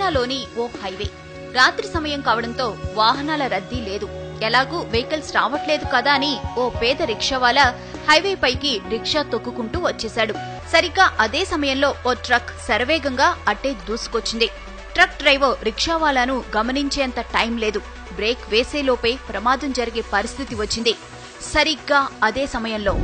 చైనాలోని ఓ హైవే రాత్రి సమయం కావడంతో వాహనాల రద్దీ లేదు ఎలాగూ వెహికల్స్ రావట్లేదు కదా అని ఓ పేద రిక్షావాలా హైవే పైకి రిక్షా తొక్కుకుంటూ వచ్చేశాడు సరిగ్గా అదే సమయంలో ఓ ట్రక్ శరవేగంగా అట్టే దూసుకొచ్చింది ట్రక్ డ్రైవర్ రిక్షావాలాను గమనించేంత టైం లేదు బ్రేక్ వేసేలోపే ప్రమాదం జరిగే పరిస్థితి వచ్చింది సరిగ్గా అదే సమయంలో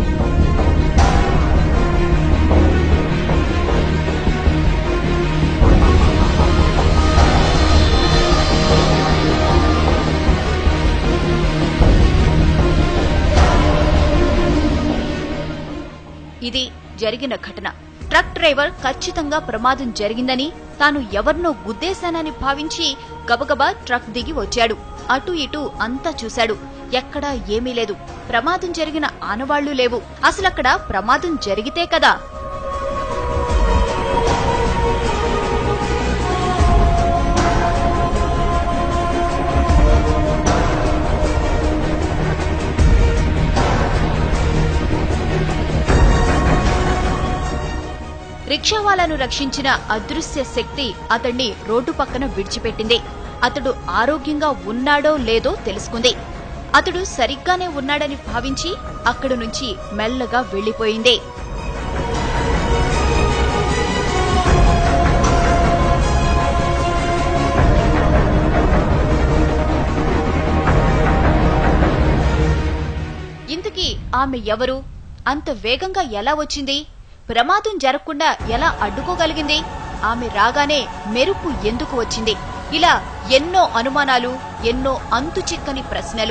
ఇది జరిగిన ఘటన ట్రక్ డ్రైవర్ ఖచ్చితంగా ప్రమాదం జరిగిందని తాను ఎవరినో గుద్దేశానని భావించి గబగబా ట్రక్ దిగి వచ్చాడు అటు ఇటు అంతా చూశాడు ఎక్కడా ఏమీ లేదు ప్రమాదం జరిగిన ఆనవాళ్లు లేవు అసలక్కడ ప్రమాదం జరిగితే కదా రిక్షావాలాను రక్షించిన అదృశ్య శక్తి అతణ్ణి రోడ్డు పక్కన విడిచిపెట్టింది అతడు ఆరోగ్యంగా ఉన్నాడో లేదో తెలుసుకుంది అతడు సరిగ్గానే ఉన్నాడని భావించి అక్కడి నుంచి మెల్లగా వెళ్లిపోయింది ఇంతకీ ఆమె ఎవరు అంత వేగంగా ఎలా వచ్చింది ప్రమాదం జరగకుండా ఎలా అడ్డుకోగలిగింది ఆమె రాగానే మెరుపు ఎందుకు వచ్చింది ఇలా ఎన్నో అనుమానాలు ఎన్నో అంతు చిక్కని ప్రశ్నలు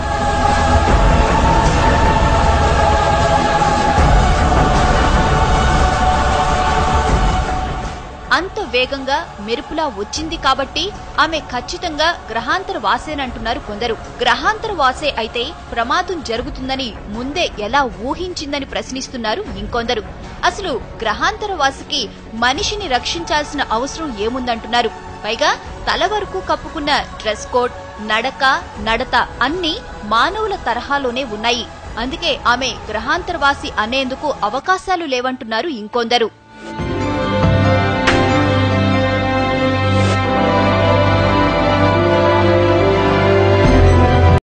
అంత వేగంగా మెరుపులా వచ్చింది కాబట్టి ఆమె ఖచ్చితంగా గ్రహాంతర వాసేనంటున్నారు కొందరు గ్రహాంతర వాసే అయితే ప్రమాదం జరుగుతుందని ముందే ఎలా ఊహించిందని ప్రశ్నిస్తున్నారు ఇంకొందరు అసలు గ్రహాంతర వాసికి మనిషిని రక్షించాల్సిన అవసరం ఏముందంటున్నారు పైగా తల వరకు కప్పుకున్న డ్రెస్ కోడ్ నడక నడత అన్ని మానవుల తరహాలోనే ఉన్నాయి అందుకే ఆమె గ్రహాంతరవాసి అనేందుకు అవకాశాలు లేవంటున్నారు ఇంకొందరు